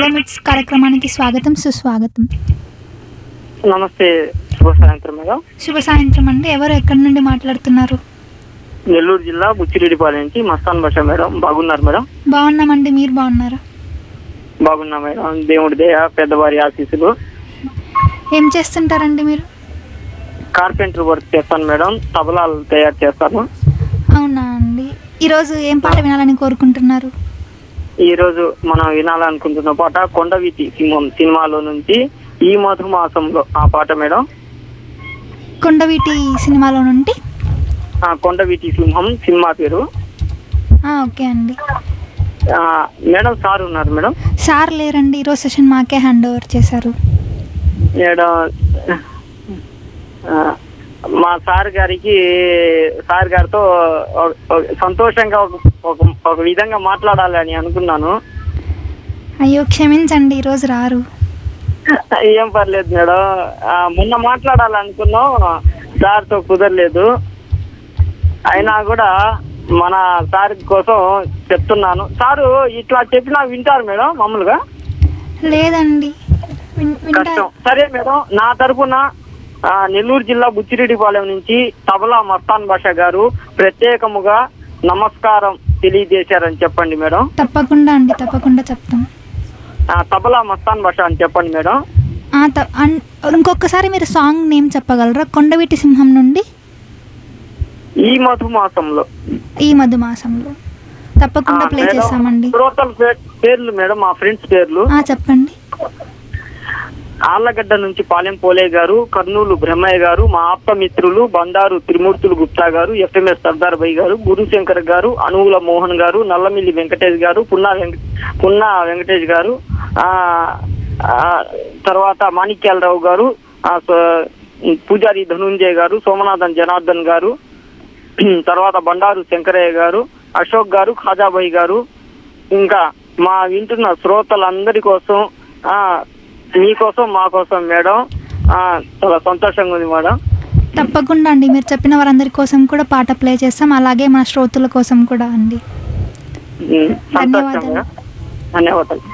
Hello మిట్స్ కార్యక్రమానికి స్వాగతం సుస్వాగతం నమస్తే శుభ సాయంత్రం మేడం శుభ సాయంత్రం అండి ఎవరు ఎక్కడి నుండి మాట్లాడుతున్నారు నెల్లూరు జిల్లా బుచ్చిరెడ్డిపాలెం నుంచి మస్తాన్ భాష మేడం బాగున్నారు మేడం బాగున్నామండి మీరు బాగున్నారా బాగున్నా మేడం దేవుడి దయ పెద్దవారి ఆశీస్సులు ఏం చేస్తుంటారండి మీరు కార్పెంటర్ వర్క్ చేస్తాను మేడం తబలాలు తయారు చేస్తాను అవునా అండి ఈరోజు ఏం పాట వినాలని కోరుకుంటున్నారు ఈ రోజు మనం వినాలనుకుంటున్న పాట కొండవీటి సింహం సినిమాలో నుంచి ఈ మధుమాసంలో ఆ పాట మేడం కొండవీటి సినిమాలో నుండి ఆ కొండవీటి సింహం సినిమా పేరు ఆ, ఓకే అండి ఆ, మేడం సార్ ఉన్నారు మేడం సార్ లేరండి ఈరోజు సెషన్ మాకే హ్యాండ్ ఓవర్ చేశారు మేడం ఆ, మా సార్ గారికి సార్ గారితో ఒక- ఒక సంతోషంగా ఒక ఒక- ఒక విధంగా మాట్లాడాలని అనుకున్నాను అయ్యో క్షమించండి ఈరోజు రారు ఏం పర్లేదు మేడం ఆ, మొన్న మాట్లాడాలనుకున్నాం సార్తో కుదరలేదు అయినా కూడా మన సార్ కోసం చెప్తున్నాను సారు ఇట్లా చెప్పినా వింటారు మేడం మామూలుగా లేదండి విన్- వింటా కష్టం సరే మేడం నా తరపున ఆ, నెల్లూరు జిల్లా బుచ్చిరెడ్డిపాలెం నుంచి తబలా మస్తాన్ బాషా గారు ప్రత్యేకముగా నమస్కారం తెలియజేశారని చెప్పండి మేడం తప్పకుండా అండి తప్పకుండా చెప్తాం ఆ, తబలా మస్తాన్ బాషా అని చెప్పండి మేడం ఆ, త- అన్- ఇంకొకసారి మీరు సాంగ్ నేమ్ చెప్పగలరా కొండవీటి సింహం నుండి ఈ మధుమాసంలో ఈ మధుమాసంలో తప్పకుండా ఆ, ప్లే మేడం, చేస్తామండి శ్రోతల పే- పేర్లు మేడం మా ఫ్రెండ్స్ పేర్లు ఆ, చెప్పండి ఆళ్లగడ్డ నుంచి పాలెం పోలే గారు కర్నూలు బ్రహ్మయ్య గారు మా ఆప్త మిత్రులు బండారు త్రిమూర్తులు గుప్తా గారు ఎఫ్ఎంఎస్ సర్దార్ బై గారు గురుశంకర్ గారు అనువుల మోహన్ గారు నల్లమిల్లి వెంకటేష్ గారు పున్నా వెంక పున్నా వెంకటేష్ గారు ఆ ఆ, తర్వాత మాణిక్యాలరావు గారు ఆ, స- పూజారి ధనుంజయ్ గారు సోమనాథన్ జనార్దన్ గారు తర్వాత బండారు శంకరయ్య గారు అశోక్ గారు ఖాజాబాయి గారు ఇంకా మా వింటున్న శ్రోతలందరి కోసం ఆ మీకోసం మా కోసం మేడం ఆ చాలా సంతోషంగా ఉంది మేడం తప్పకుండా అండి మీరు చెప్పిన వారందరి కోసం కూడా పాట ప్లే చేస్తాం అలాగే మన శ్రోతల కోసం కూడా అండి ఉమ్, సంతోషం ధన్యవాదాలు. మేడం ధన్యవాదాలు